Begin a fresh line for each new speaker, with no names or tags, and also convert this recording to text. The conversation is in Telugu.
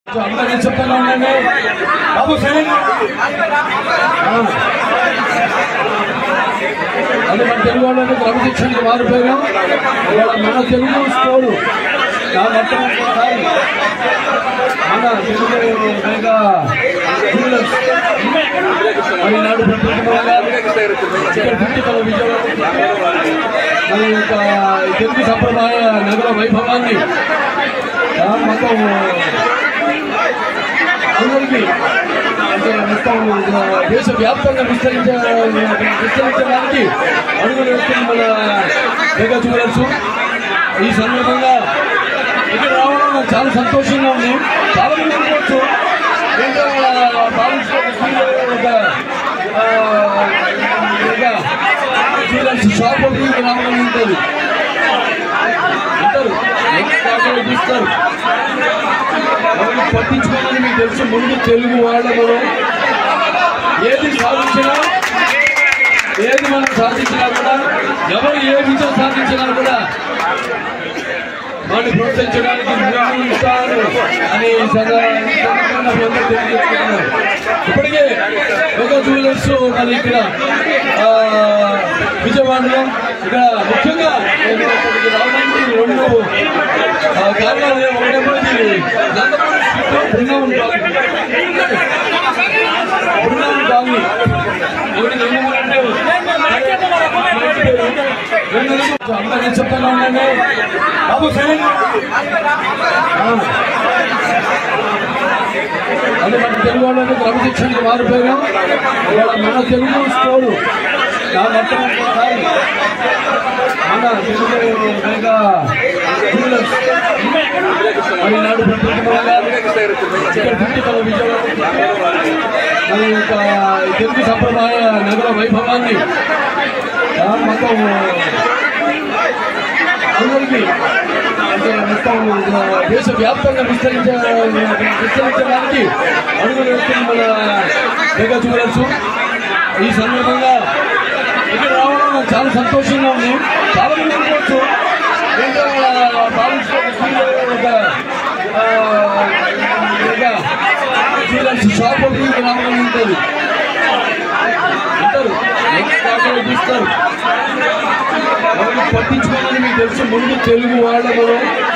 అందరికీ చెప్తున్నా ఉండండి బాబు సైలెంట్ అది మన తెలుగు వాళ్ళని క్రమశిక్షణకి మారిపోయాం ఇవాళ మన తెలుగు స్కోరు నా మొత్తం ఒకసారి మన తెలుగు పైగా జూనియర్స్ మరి నాడు ప్రత్యేకంగా ఇక్కడ ఫిఫ్టీ తల విజయవాడ మన యొక్క ఈ తెలుగు సంప్రదాయ నగర వైభవాన్ని ఆ, మొత్తం అందరికీ అంటే మొత్తం దేశ వ్యాప్తంగా విస్తరించ విస్తరించడానికి అడుగులు వేస్తున్న మన మెగా జ్యువెలర్స్ ఈ సందర్భంగా ఇక్కడ రావడం నాకు చాలా సంతోషంగా ఉంది చాలా మంది అనుకోవచ్చు ఏంటో జ్యువెలర్స్ షాప్ ఒకటి ఇక్కడ రావడం ఉంటుంది అంటారు ఎంత చూస్తారు ఎవరిని పట్టించుకోమని మీకు తెలుసు ముందు తెలుగు వాళ్ళలో ఏది సాధించినా ఏది మనం సాధించినా కూడా ఎవరు ఏ విజయం సాధించినా కూడా వాడిని ప్రోత్సహించడానికి ముందు ఉంటారు అని ఈ సంద- ఈ సందర్భంగా మీ అందరికీ తెలియజేస్తున్నాను. ఇప్పటికే మెగా జ్యువెలర్స్ మరి ఇక్కడ ఆ, విజయవాడలో ఇక్కడ ముఖ్యంగా నేను ఇక్కడికి రావడానికి రెండు ఆ, కారణాలు ఒకటేమో ఇది నందమూరి స్ట్రీట్లో బృందావన్ కాలనీ బృందావన్ కాలనీ ఇక్కడికి ఎందుకంటే అందరికీ చెప్తున్నా ఉండండి బాబు సైలెంట్ అది మన తెలుగు వాళ్ళని క్రమశిక్షణకి మారిపోయాం ఇవాళ మన తెలుగు స్కోరు నా మొత్తం ఒకసారి మన తెలుగు పైగా జూనియర్స్ మరి నాడు ప్రత్యేకంగా ఇక్కడ ఫిఫ్టీ తల విజయవాడ మన యొక్క ఈ తెలుగు సంప్రదాయ నగర వైభవాన్ని ఆ, మొత్తం అందరికీ అంటే మొత్తం దేశ వ్యాప్తంగా విస్తరించ విస్తరించడానికి అడుగులు వేస్తున్న మన మెగా జ్యువెలర్స్ ఈ సందర్భంగా ఇక్కడ రావడం నాకు చాలా సంతోషంగా ఉంది చాలా మంది అనుకోవచ్చు ఏంటో జ్యువెలర్స్ షాప్ ఒకటి ఇక్కడ రావడం ఉంటుంది అంటారు ఎంత చూస్తారు ఎవరిని పట్టించుకోమని మీకు తెలుసు ముందు తెలుగు వాళ్ళలో